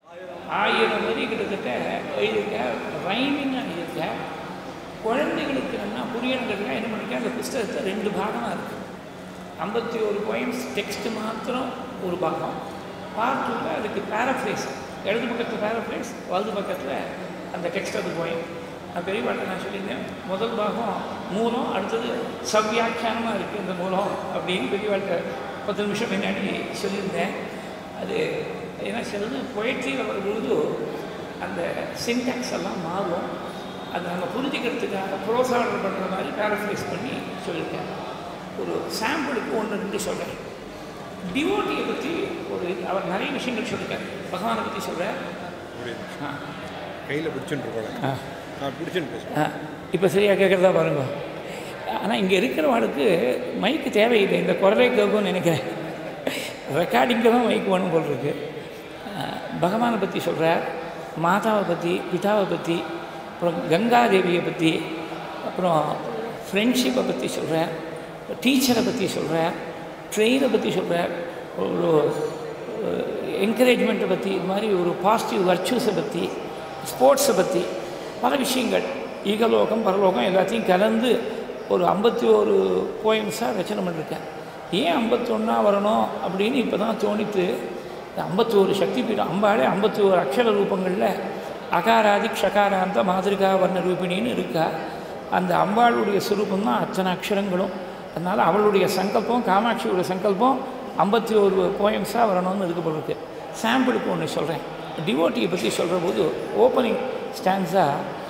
ஆயிரம் வரி கிட்டத்தட்ட எழுதியிருக்க ரைமிங்காக எழுதியிருக்க குழந்தைகளுக்கு என்ன புரியணுங்கிறதுக்காக என்ன பண்ணிருக்க அந்த புஸ்தகத்தை ரெண்டு பாகமாக இருக்குது ஐம்பத்தி ஒரு பாயிண்ட்ஸ் டெக்ஸ்ட் மாத்திரம் ஒரு பாகம் பார்ட் டூவில் அதுக்கு பேரஃப்ரேஸ் இடது பக்கத்தில் பேரஃப்ரேஸ் வலது பக்கத்தில் அந்த டெக்ஸ்ட் அது பாயிண்ட் நான் பெரியவாட்டை நான் சொல்லியிருந்தேன் முதல் பாகம் மூலம் அடுத்தது சவ்யாக்கியானமாக இருக்குது இந்த மூலம் அப்படின்னு பெரியவாட்டை பத்து நிமிஷம் முன்னாடி சொல்லியிருந்தேன் அது ஏன்னா சிலது பொயட்ரியில் வரும்பொழுது அந்த சின்டாக்ஸ் எல்லாம் மாறும் அதை நம்ம புரிஞ்சுக்கிறதுக்காக ப்ரோசார்டர் பண்ணுற மாதிரி பேரஃப்ரைஸ் பண்ணி சொல்லியிருக்கேன் ஒரு சாம்பிளுக்கு ஒன்று ரெண்டு சொல்கிறேன் டிவோட்டியை பற்றி ஒரு அவர் நிறைய விஷயங்கள் சொல்லியிருக்காரு பகவானை பற்றி சொல்கிறார் ஆ கையில் பிடிச்சுட்டு இருக்கோம் ஆ நான் பிடிச்சுன்னு பேசுவேன் இப்போ சரியாக கேட்குறதா பாருங்க ஆனால் இங்கே இருக்கிறவனுக்கு மைக்கு தேவையில்லை இந்த குரலை கேட்கும்னு நினைக்கிறேன் ரெக்கார்டிங்க்கு தான் மைக் வேணும் போல் இருக்கு அஹ், பகவானை பற்றி சொல்கிறார் மாதாவை பற்றி பிதாவை பற்றி அப்புறம் கங்காதேவியை பற்றி அப்புறம் ஃப்ரெண்ட்ஷிப்பை பற்றி சொல்கிறார் டீச்சரை பற்றி சொல்கிறார் ட்ரெயினை பற்றி சொல்கிறார் ஒரு என்கரேஜ்மெண்ட்டை பற்றி இது மாதிரி ஒரு பாசிட்டிவ் வர்ச்சூஸை பற்றி ஸ்போர்ட்ஸை பற்றி பல விஷயங்கள் ஈகலோகம் பரலோகம் எல்லாத்தையும் கலந்து ஒரு ஐம்பத்தி ஒரு போயம்ஸாக ரச்சனை பண்ணியிருக்கேன் ஏன் ஐம்பத்தொன்னா வரணும் அப்படின்னு இப்போ தான் தோணித்து இந்த ஐம்பத்தோரு சக்தி பீடம் அம்பாளே ஐம்பத்தி ஒரு அக்ஷர ரூபங்களில் அகாராதி க்ஷகாராந்த மாதிரிகா வர்ண ரூபிணின்னு இருக்கா அந்த அம்பாளுடைய சுரூபம் தான் அத்தனை அக்ஷரங்களும் அதனால் அவளுடைய சங்கல்பம் காமாட்சியோட சங்கல்பம் ஐம்பத்தி ஒரு போயம்ஸாக வரணும்னு இருக்கு போல இருக்கு சாம்பிளுக்கு ஒன்று சொல்கிறேன் டிவோட்டியை பற்றி சொல்கிற போது opening stanza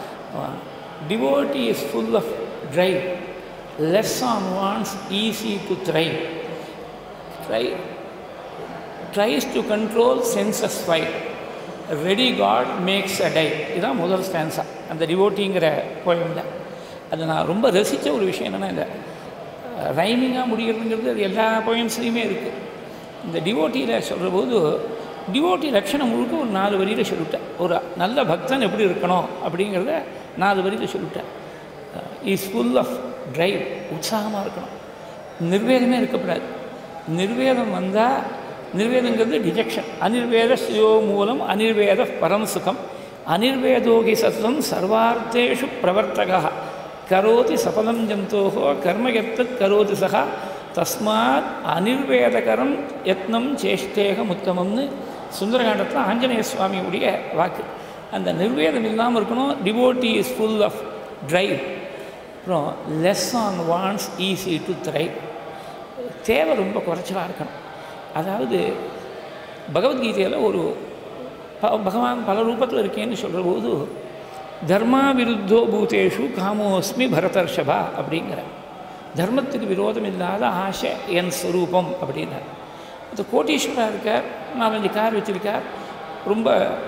devotee is full of drive less on wants easy to thrive try tries to control senses five ready God makes a dive இதுதான் முதல் ஸ்டான்ஸா அந்த டிவோட்டிங்கிற போயமில் அது நான் ரொம்ப ரசித்த ஒரு விஷயம் என்னென்னா இந்த ரைமிங்காக முடிகிறதுங்கிறது அது எல்லா போயம்ஸ்லேயுமே இருக்குது இந்த டிவோட்டியில் சொல்கிற போது டிவோட்டி லட்சணம் முழுக்க ஒரு நாலு வரியில் சொல்லிட்டேன் ஒரு நல்ல பக்தன் எப்படி இருக்கணும் அப்படிங்கிறத நாலு வரியில் சொல்லிட்டேன் இஸ் ஃபுல் ஆஃப் ட்ரைவ் உற்சாகமாக இருக்கணும் நிர்வேதமே இருக்கக்கூடாது நிர்வேதம் வந்தால் நிர்வேதங்கிறது டிஜெக்ஷன் அனிர்வேத ஸ்ரீயோ மூலம் அனிர்வேத பரம் சுகம் அனிர்வேதோகி சத்வம் சர்வார்த்தேஷு பிரவர்த்தகா கரோதி சபலம் ஜந்தோகோ கர்மயத்தத் கரோதி சகா தஸ்மாத் அனிர்வேதகரம் யத்னம் சேஷ்டேகம் உத்தமம்னு சுந்தரகாண்டத்தில் ஆஞ்சநேய சுவாமியுடைய வாக்கு அந்த நிர்வேதம் இல்லாமல் இருக்கணும் devotee is full of drive அப்புறம் less on wants easy to thrive தேவை ரொம்ப குறைச்சலாக இருக்கணும் அதாவது பகவத்கீதையில் ஒரு ப- பகவான் பல ரூபத்தில் இருக்கேன்னு சொல்கிற போது தர்மா விருத்தோ பூதேஷு காமோஸ்மி பரதர்ஷபா அப்படிங்கிற தர்மத்துக்கு விரோதம் இல்லாத ஆசை என் ஸ்வரூபம் அப்படின்னார் அது கோட்டீஸ்வரா இருக்கார் நாலஞ்சு கார் வச்சிருக்கார் ரொம்ப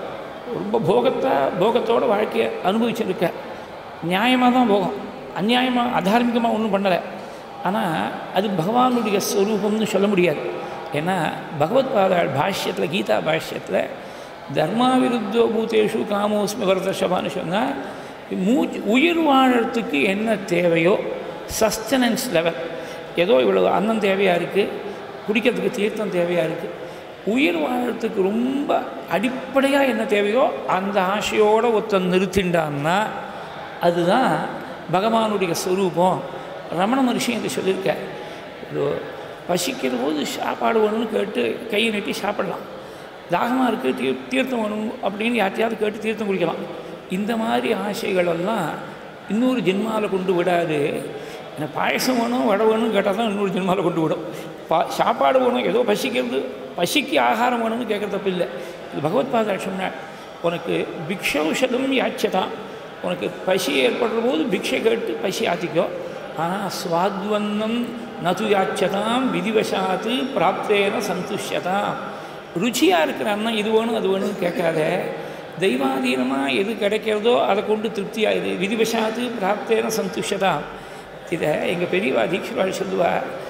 ரொம்ப போகத்தை போகத்தோட வாழ்க்கையை அனுபவிச்சிருக்கார் நியாயமாக தான் போகும் அநியாயமாக அதார்மிகமாக ஒன்றும் பண்ணலை ஆனால் அது பகவானுடைய ஸ்வரூபம்னு சொல்ல முடியாது ஏன்னா பகவத் பாதா பாஷ்யத்தில் கீதா பாஷ்யத்தில் தர்மா விருத்தோ பூதேஷு காமோஸ்மி வரதர்ஷபான்னு சொன்னால் மூச்சு உயிர் வாழறதுக்கு என்ன தேவையோ சஸ்டனன்ஸ் லெவல் ஏதோ இவ்வளோ அன்னம் தேவையாக இருக்குது குடிக்கிறதுக்கு தீர்த்தம் தேவையாக இருக்குது உயிர் வாழறதுக்கு ரொம்ப அடிப்படையாக என்ன தேவையோ அந்த ஆசையோடு ஒருத்தன் நிறுத்திண்டான்னா அதுதான் பகவானுடைய ஸ்வரூபம் ரமண மகர்ஷி என்று சொல்லியிருக்கார் ஒரு பசிக்கிற போது சாப்பாடு வேணும்னு கேட்டு கையை நீட்டி சாப்பிடலாம் தாகமாக இருக்குது தீ தீர்த்தம் வேணும் அப்படின்னு யார்ட்டையாவது கேட்டு தீர்த்தம் குடிக்கலாம் இந்த மாதிரி ஆசைகளெல்லாம் இன்னொரு ஜென்மாவில் கொண்டு விடாது எனக்கு பாயசம் வேணும் வடை வேணும்னு கேட்டால் தான் இன்னொரு ஜென்மாவில் கொண்டு விடும் பா சாப்பாடு வேணும் ஏதோ பசிக்கிறது பசிக்கு ஆகாரம் வேணும்னு கேட்குற தப்பு இல்லை இது பகவத் பாதா சொன்னார் உனக்கு பிக்ஷௌஷதம் யாச்சதான் உனக்கு பசி ஏற்படுற போது பிக்ஷை கேட்டு பசி ஆத்திக்கோ ஆனால் சுவாத்வன்னம் நது யாச்சதாம் விதிவசாத்து பிராப்தேன சந்துஷ்யதாம் ருச்சியாக இருக்கிற அண்ணன் இது வேணும் அது வேணும்னு கேட்காத தெய்வாதீனமாக எது கிடைக்கிறதோ அதை கொண்டு திருப்தியாகுது விதிவசாத்து பிராப்தேன சந்துஷ்யதாம் இதை எங்கள் பெரியவா தீட்சிவாள் சொல்லுவா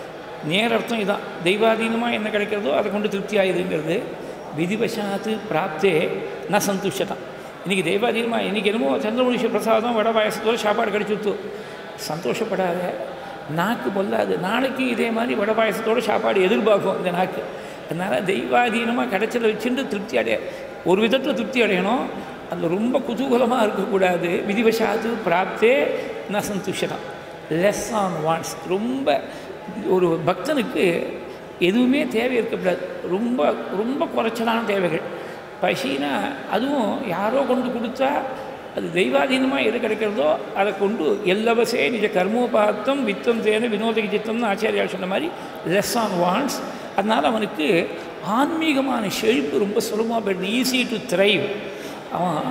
நேர அர்த்தம் இதான் தெய்வாதீனமாக என்ன கிடைக்கிறதோ அதை கொண்டு திருப்தி ஆகுதுங்கிறது விதிவசாத்து பிராப்தே ந சந்துஷ்டதான் இன்றைக்கி தெய்வாதீனமாக இன்றைக்கி என்னமோ சந்திரமுனிஷ பிரசாதம் வட பாயசத்தோட சாப்பாடு கிடைச்சுத்து சந்தோஷப்படாத நாக்கு பொல்லாது நாளைக்கு இதே மாதிரி வட பாயசத்தோட சாப்பாடு எதிர்பார்க்கும் இந்த நாக்கு அதனால் தெய்வாதீனமாக கிடைச்சதை வச்சுட்டு திருப்தி அடைய ஒரு விதத்தில் திருப்தி அடையணும் அதில் ரொம்ப குதூகலமாக இருக்கக்கூடாது விதிவசாத்து பிராப்தே ந சந்துஷதம் லெஸ் ஆன் வான்ஸ் ரொம்ப ஒரு பக்தனுக்கு எதுவுமே தேவை இருக்கக்கூடாது ரொம்ப ரொம்ப குறைச்சலான தேவைகள் பசினா அதுவும் யாரோ கொண்டு கொடுத்தா அது தெய்வாதீனமாக எது கிடைக்கிறதோ அதை கொண்டு எல்லவசே நிஜ கர்மோபாத்தம் வித்தம் தேன வினோத சித்தம்னு ஆச்சாரியா சொன்ன மாதிரி லெஸ் ஆன் வான்ஸ் அதனால் அவனுக்கு ஆன்மீகமான செழிப்பு ரொம்ப சுலபமாக போயிடுது ஈஸி டு த்ரைவ் அவன்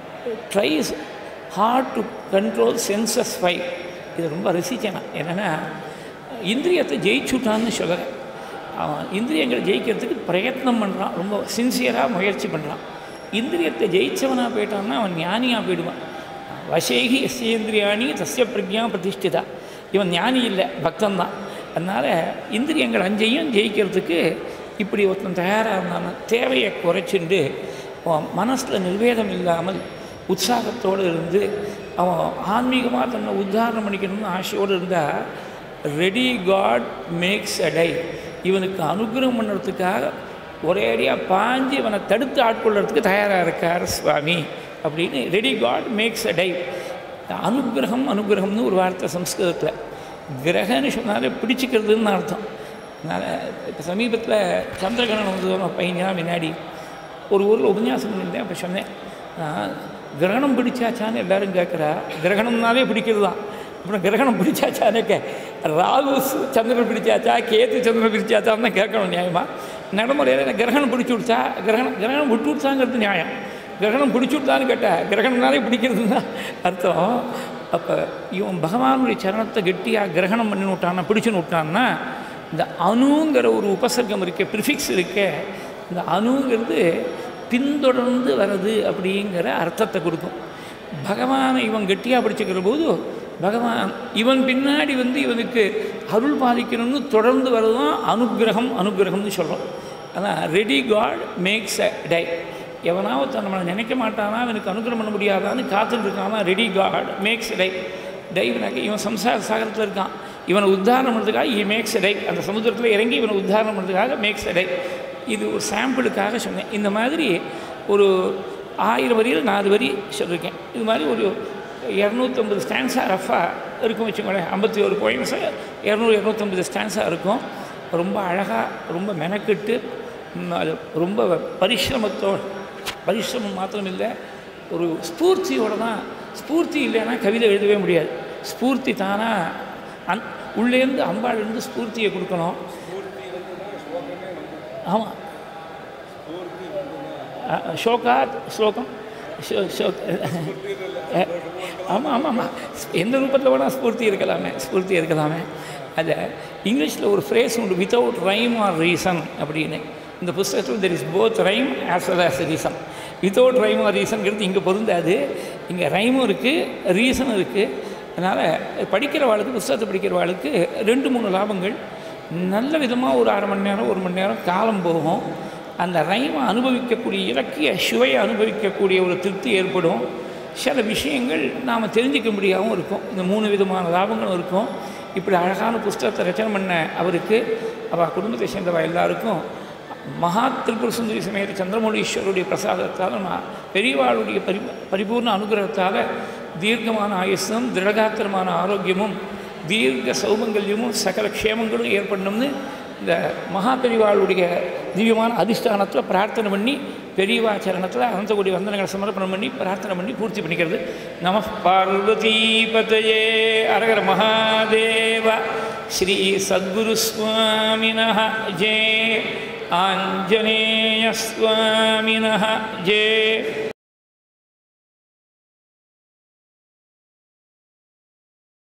tries hard to control senses five இது ரொம்ப ரசித்தேன் நான் என்னென்னா இந்திரியத்தை ஜெயிச்சுட்டான்னு சொல்கிறேன் அவன் இந்திரியங்களை ஜெயிக்கிறதுக்கு பிரயத்னம் பண்ணுறான் ரொம்ப சின்சியராக முயற்சி பண்ணுறான் இந்திரியத்தை ஜெயிச்சவனாக போயிட்டான்னா அவன் ஞானியாக போயிடுவான் வசேகி எஸ்யேந்திரியாணி தஸ்ய பிரக்ஞா பிரதிஷ்டிதா இவன் ஞானி இல்லை பக்தன் தான் அதனால் இந்திரியங்கள் அஞ்சையும் ஜெயிக்கிறதுக்கு இப்படி ஒருத்தன் தயாராக இருந்தான தேவையை குறைச்சிண்டு அவன் மனசில் நிர்வேதம் இல்லாமல் உற்சாகத்தோடு இருந்து அவன் ஆன்மீகமாக தன்னை உத்தாரணம் பண்ணிக்கணும்னு ஆசையோடு இருந்தால் ready God makes a dive இவனுக்கு அனுகிரகம் பண்ணுறதுக்காக ஒரேடியாக பாஞ்சு இவனை தடுத்து ஆட்கொள்றதுக்கு தயாராக இருக்கார் சுவாமி அப்படின்னு ready God makes a dive அனுகிரகம் அனுகிரகம்னு ஒரு வார்த்தை சம்ஸ்கிருதத்தில் கிரகன்னு சொன்னாலே பிடிச்சிக்கிறதுன்னு அர்த்தம் அதனால் இப்போ சமீபத்தில் சந்திரகிரகணம் வந்து ஒரு பையனா முன்னாடி ஒரு ஊரில் உபன்யாசம் பண்ணியிருந்தேன் அப்போ சொன்னேன் நான் கிரகணம் பிடிச்சாச்சான்னு எல்லாரும் கேட்குறா கிரகணம்னாலே பிடிக்கிறது தான் அப்புறம் கிரகணம் பிடிச்சாச்சானே கே ராகு சு- சந்திரன் பிடிச்சாச்சா கேத்து சந்திரன் பிடிச்சாச்சான்னு தான் கேட்கணும் நியாயமாக நடைமுறையில் கிரகணம் பிடிச்சி விடுச்சா கிரகணம் கிரகணம் விட்டு விடுச்சாங்கிறது நியாயம் கிரகணம் பிடிச்சி விட்டான்னு கேட்டேன் கிரகணம்னாலே பிடிக்கிறது தான் அர்த்தம் அப்போ இவன் பகவானுடைய சரணத்தை கெட்டியாக கிரகணம் பண்ணி விட்டான்னா பிடிச்சுன்னு விட்டான்னா இந்த அணுங்கிற ஒரு உபசர்க்கம் இருக்கே ப்ரிஃபிக்ஸ் இருக்கே இந்த அணுங்கிறது பின்தொடர்ந்து வர்றது அப்படிங்கிற அர்த்தத்தை கொடுக்கும் பகவானை இவன் கெட்டியாக பிடிச்சிக்கிற போது பகவான் இவன் பின்னாடி வந்து இவனுக்கு அருள் பாலிக்கணும்னு தொடர்ந்து வரதான் அனுக்கிரகம் அனுக்கிரகம்னு சொல்கிறோம் அதான் ready God makes a dive எவனாவது ஒருத்தன் நம்மளை நினைக்க மாட்டானா அவனுக்கு அனுகிரகம் பண்ண முடியாதான்னு காத்துட்டு இருக்கானா ரெடி காட் மேக்ஸ் டை டைவ்னாக்க இவன் சம்சார சாகரத்தில் இருக்கான் இவனை உத்தாரணம் பண்ணுறதுக்காக இ மேக்ஸ் டை அந்த சமுத்திரத்தில் இறங்கி இவனை உத்தாரணம் பண்ணுறதுக்காக மேக்ஸ் டை இது ஒரு சாம்பிளுக்காக சொன்னேன் இந்த மாதிரி ஒரு ஆயிரம் வரியில் நாலு வரி சொல்லியிருக்கேன் இது மாதிரி ஒரு இரநூத்தம்பது ஸ்டான்ஸாக ரஃபாக இருக்கும் வச்சுக்கோங்களேன் ஐம்பத்தி ஒரு பாயிண்ட்ஸு இரநூறு இரநூத்தம்பது ஸ்டான்ஸாக இருக்கும் ரொம்ப அழகாக ரொம்ப மெனக்கெட்டு ம், அது ரொம்ப பரிசிரமத்தோடு பரிசிரமம் மாத்திரம் இல்லை ஒரு ஸ்பூர்த்தியோட தான் ஸ்பூர்த்தி இல்லைன்னா கவிதை எழுதவே முடியாது ஸ்பூர்த்தி தானாக அந் உள்ளேருந்து அம்பாளிருந்து ஸ்பூர்த்தியை கொடுக்கணும் ஆமாம் ஷோகாத் ஸ்லோகம் ஷோ ஷோ ஆமாம் ஆமாம் ஆமாம் எந்த ரூபத்தில் வேணால் ஸ்பூர்த்தி இருக்கலாமே ஸ்பூர்த்தி இருக்கலாமே அதை இங்கிலீஷில் ஒரு ஃப்ரேஸ் உண்டு வித்தவுட் ரைம் ஆர் ரீசன் அப்படின்னு இந்த புஸ்தகத்தில் there is both rhyme as well as reason without rhyme or ரீசன்கிறது இங்கே பொருந்தாது இங்கே ரைமும் இருக்குது ரீசனும் இருக்குது அதனால் படிக்கிறவாளுக்கு புஸ்தகத்தை படிக்கிறவாளுக்கு ரெண்டு மூணு லாபங்கள் நல்ல விதமாக ஒரு அரை மணி நேரம் ஒரு மணி நேரம் காலம் போகும் அந்த ரைமை அனுபவிக்கக்கூடிய இலக்கிய சுவையை அனுபவிக்கக்கூடிய ஒரு திருப்தி ஏற்படும் சில விஷயங்கள் நாம் தெரிஞ்சிக்க முடியாகவும் இருக்கும் இந்த மூணு விதமான லாபங்களும் இருக்கும் இப்படி அழகான புஸ்தகத்தை ரச்சனை பண்ண அவருக்கு அவள் குடும்பத்தை சேர்ந்தவ எல்லாருக்கும் மகா திரிபுர சுந்தரி சமேத சந்திரமௌலீஸ்வருடைய பிரசாதத்தால் நான் பெரியவாளுடைய பரி பரிபூர்ண அனுகிரகத்தால் தீர்க்கமான ஆயுசும் திருடகாத்திரமான ஆரோக்கியமும் தீர்க்க சௌமங்கல்யமும் சகல க்ஷேமங்களும் ஏற்படணும்னு இந்த மகா பெரியவாளுடைய திவ்யமான அதிஷ்டானத்தில் பிரார்த்தனை பண்ணி பெரியவா சரணத்தில் அனந்தகுடி வந்தனங்களை சமர்ப்பணம் பண்ணி பிரார்த்தனை பண்ணி பூர்த்தி பண்ணிக்கிறது நம பார்வதி பதயே அரகர மகாதேவ ஸ்ரீ சத்குரு சுவாமின ஜே ஆஞ்சநேய சுவாமின ஜே